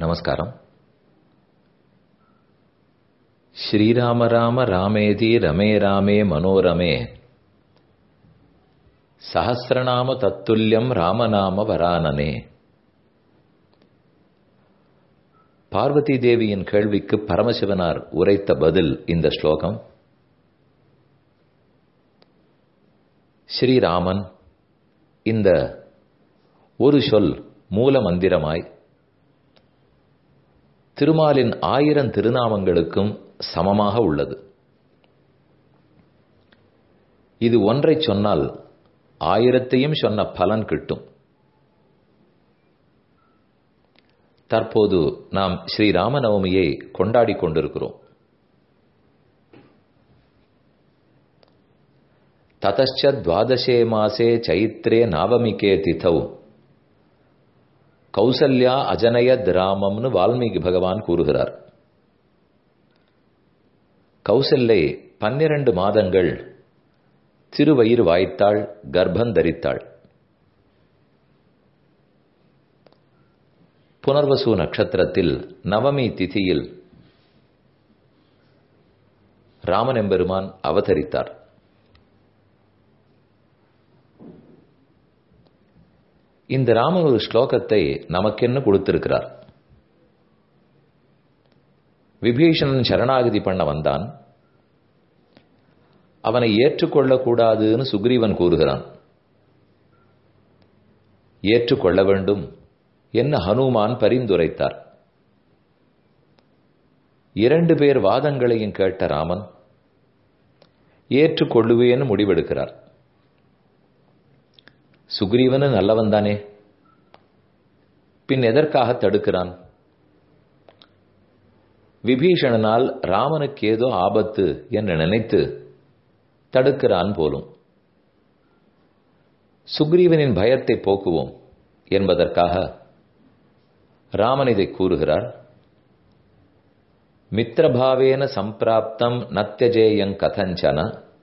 நமஸ்காரம் ஸ்ரீராம ராம ராமேதி ரமே ராமே மனோரமே சஹசிரநாம தத்துல்யம் ராமநாம வரானனே பார்வதி தேவியின் கேள்விக்கு பரமசிவனார் உரைத்த பதில் இந்த ஸ்லோகம் ஸ்ரீராமன் இந்த ஒரு சொல் மூல மந்திரமாய் திருமாலின் ஆயிரம் திருநாமங்களுக்கும் சமமாக உள்ளது இது ஒன்றை சொன்னால் ஆயிரத்தையும் சொன்ன பலன் கிட்டும் தற்போது நாம் ஸ்ரீராமநவமியை கொண்டாடிக் கொண்டிருக்கிறோம் ததச்ச துவாதசே மாசே சைத்ரே நாவமிகே திதௌ கௌசல்யா அஜனயத் ராமம்னு வால்மீகி பகவான் கூறுகிறார் கௌசல்லை பன்னிரண்டு மாதங்கள் திருவயிறு வாய்த்தாள் கர்ப்பம் தரித்தாள் புனர்வசு நட்சத்திரத்தில் நவமி திதியில் ராமன் எம்பெருமான் அவதரித்தார் இந்த ராமன் ஒரு ஸ்லோகத்தை நமக்கென்னு கொடுத்திருக்கிறார் விபீஷணன் சரணாகதி பண்ண வந்தான் அவனை ஏற்றுக்கொள்ளக்கூடாதுன்னு சுக்ரீவன் கூறுகிறான் ஏற்றுக்கொள்ள வேண்டும் என்ன ஹனுமான் பரிந்துரைத்தார் இரண்டு பேர் வாதங்களையும் கேட்ட ராமன் ஏற்றுக்கொள்ளுவேன்னு முடிவெடுக்கிறார் சுக்ரீவனு நல்லவன் தானே பின் எதற்காக தடுக்கிறான் விபீஷணனால் ராமனுக்கு ஏதோ ஆபத்து என்று நினைத்து தடுக்கிறான் போலும் சுக்ரீவனின் பயத்தை போக்குவோம் என்பதற்காக ராமன் இதை கூறுகிறார் மித்திரபாவேன சம்பிராப்தம் நத்தியஜேயங் கதஞ்சன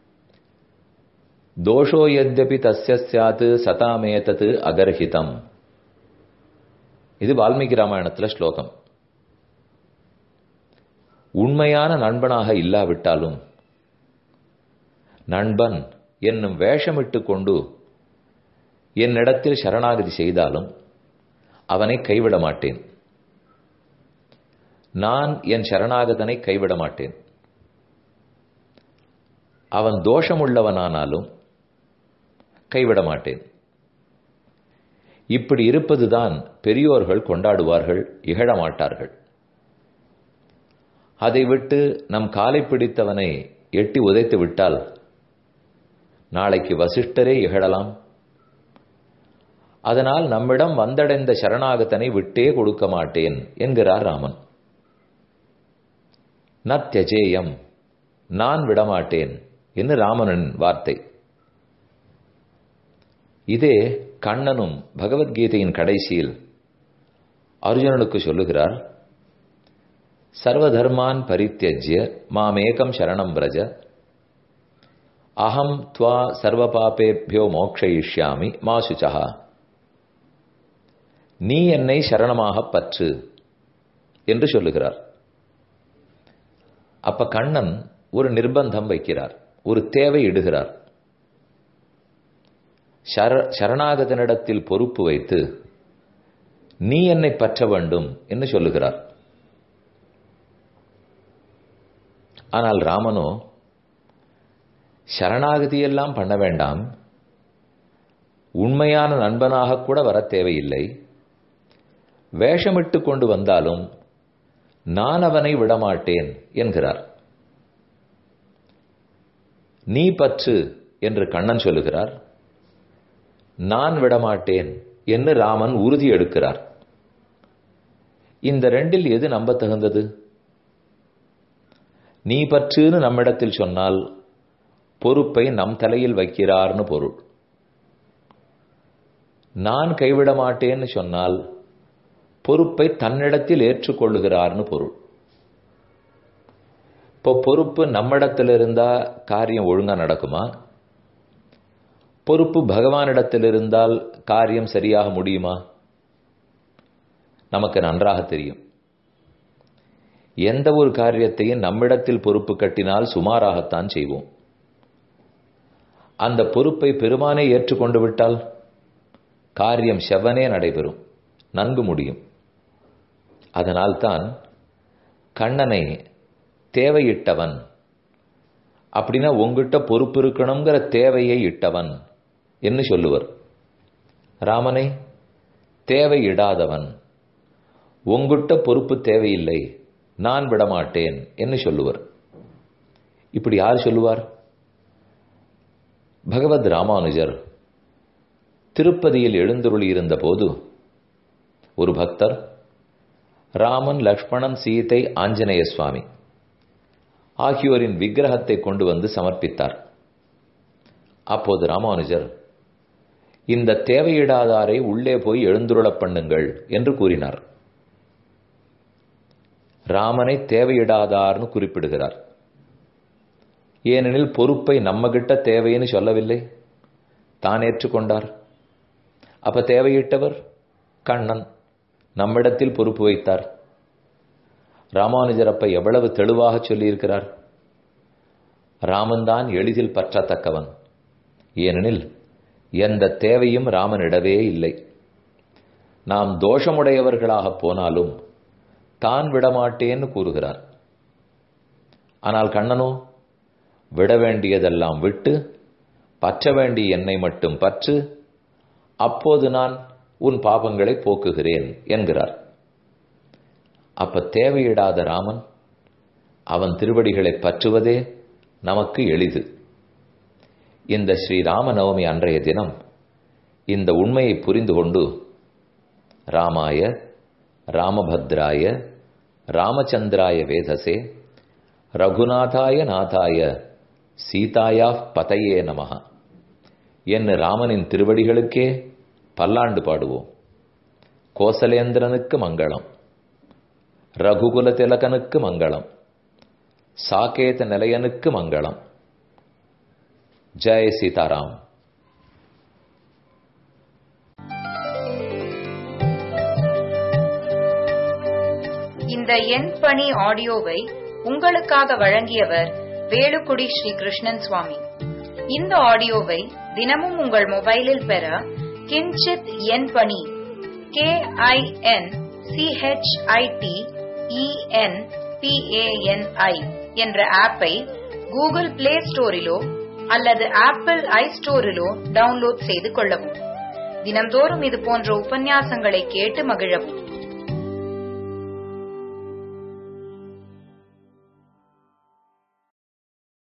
தோஷோ யத்யபி தஸ்ய சாத் சதாமேதத் அகர்ஹிதம் இது வால்மீகி ராமாயணத்தில் ஸ்லோகம் உண்மையான நண்பனாக இல்லாவிட்டாலும் நண்பன் என்னும் வேஷமிட்டு கொண்டு என்னிடத்தில் சரணாகதி செய்தாலும் அவனை கைவிட மாட்டேன் நான் என் சரணாகதனை கைவிட மாட்டேன் அவன் தோஷமுள்ளவனானாலும் கைவிட மாட்டேன் இப்படி இருப்பதுதான் பெரியோர்கள் கொண்டாடுவார்கள் இகழ மாட்டார்கள் அதை விட்டு நம் காலை பிடித்தவனை எட்டி உதைத்து விட்டால் நாளைக்கு வசிஷ்டரே இகழலாம் அதனால் நம்மிடம் வந்தடைந்த சரணாகத்தனை விட்டே கொடுக்க மாட்டேன் என்கிறார் ராமன் நத்தியஜேயம் நான் விடமாட்டேன் என்று ராமனின் வார்த்தை இதே கண்ணனும் பகவத்கீதையின் கடைசியில் அர்ஜுனனுக்கு சொல்லுகிறார் சர்வதர்மான் பரித்தியஜ்ய மாமேகம் சரணம் பிரஜ அகம் துவா சர்வ பாபேபியோ மோக்ஷயிஷ்யாமி மாசுச்சா நீ என்னை சரணமாக பற்று என்று சொல்லுகிறார் அப்ப கண்ணன் ஒரு நிர்பந்தம் வைக்கிறார் ஒரு தேவை இடுகிறார் சரணாகதனிடத்தில் பொறுப்பு வைத்து நீ என்னை பற்ற வேண்டும் என்று சொல்லுகிறார் ஆனால் ராமனோ சரணாகதியெல்லாம் பண்ண வேண்டாம் உண்மையான நண்பனாக கூட வர தேவையில்லை வேஷமிட்டு கொண்டு வந்தாலும் நான் அவனை விடமாட்டேன் என்கிறார் நீ பற்று என்று கண்ணன் சொல்லுகிறார் நான் விடமாட்டேன் என்று ராமன் உறுதி எடுக்கிறார் இந்த ரெண்டில் எது நம்ப தகுந்தது நீ பற்றுன்னு நம்மிடத்தில் சொன்னால் பொறுப்பை நம் தலையில் வைக்கிறார்னு பொருள் நான் கைவிட மாட்டேன்னு சொன்னால் பொறுப்பை தன்னிடத்தில் ஏற்றுக்கொள்ளுகிறார்னு பொருள் இப்போ பொறுப்பு நம்மிடத்தில் இருந்தா காரியம் ஒழுங்கா நடக்குமா பொறுப்பு பகவானிடத்தில் இருந்தால் காரியம் சரியாக முடியுமா நமக்கு நன்றாக தெரியும் எந்த ஒரு காரியத்தையும் நம்மிடத்தில் பொறுப்பு கட்டினால் சுமாராகத்தான் செய்வோம் அந்த பொறுப்பை பெருமானே ஏற்றுக்கொண்டு விட்டால் காரியம் செவ்வனே நடைபெறும் நன்கு முடியும் அதனால்தான் கண்ணனை தேவையிட்டவன் அப்படின்னா உங்ககிட்ட பொறுப்பு இருக்கணுங்கிற தேவையை இட்டவன் என்று சொல்லுவர் ராமனை தேவையிடாதவன் உங்ககிட்ட பொறுப்பு தேவையில்லை நான் விடமாட்டேன் என்று சொல்லுவர் இப்படி யார் சொல்லுவார் பகவத் ராமானுஜர் திருப்பதியில் எழுந்தருளி இருந்த போது ஒரு பக்தர் ராமன் லக்ஷ்மணன் சீதை ஆஞ்சநேய சுவாமி ஆகியோரின் விக்கிரகத்தை கொண்டு வந்து சமர்ப்பித்தார் அப்போது ராமானுஜர் இந்த தேவையிடாதாரை உள்ளே போய் எழுந்துருளப் பண்ணுங்கள் என்று கூறினார் ராமனை தேவையிடாதார்னு குறிப்பிடுகிறார் ஏனெனில் பொறுப்பை நம்ம கிட்ட தேவைன்னு சொல்லவில்லை தான் ஏற்றுக்கொண்டார் அப்ப தேவையிட்டவர் கண்ணன் நம்மிடத்தில் பொறுப்பு வைத்தார் ராமானுஜர் அப்ப எவ்வளவு தெளிவாக சொல்லியிருக்கிறார் ராமன்தான் எளிதில் பற்றத்தக்கவன் ஏனெனில் எந்த தேவையும் ராமனிடவே இல்லை நாம் தோஷமுடையவர்களாக போனாலும் தான் விடமாட்டேன்னு கூறுகிறார் ஆனால் கண்ணனோ விட வேண்டியதெல்லாம் விட்டு பற்ற வேண்டிய என்னை மட்டும் பற்று அப்போது நான் உன் பாபங்களை போக்குகிறேன் என்கிறார் அப்ப தேவையிடாத ராமன் அவன் திருவடிகளை பற்றுவதே நமக்கு எளிது இந்த ஸ்ரீராம நவமி அன்றைய தினம் இந்த உண்மையை புரிந்து கொண்டு ராமாய ராமபத்ராய ராமச்சந்திராய வேதசே ரகுநாதாய நாதாய சீதாயா பதையே நமக என்று ராமனின் திருவடிகளுக்கே பல்லாண்டு பாடுவோம் கோசலேந்திரனுக்கு மங்களம் ரகுகுல திலகனுக்கு மங்களம் சாகேத நிலையனுக்கு மங்களம் ஜெய் சீதாராம் இந்த எண் பணி ஆடியோவை உங்களுக்காக வழங்கியவர் வேலுக்குடி ஸ்ரீ கிருஷ்ணன் சுவாமி இந்த ஆடியோவை தினமும் உங்கள் மொபைலில் பெற கிஞ்சித் எண் பணி கே ஐ என் சிஹெச்ஐடி இஎன் பிஏஎன்ஐ என்ற ஆப்பை கூகுள் பிளே ஸ்டோரிலோ அல்லது ஆப்பிள் ஐ ஸ்டோரிலோ டவுன்லோட் செய்து கொள்ளவும் தினம்தோறும் இது போன்ற உபன்யாசங்களை கேட்டு மகிழவும்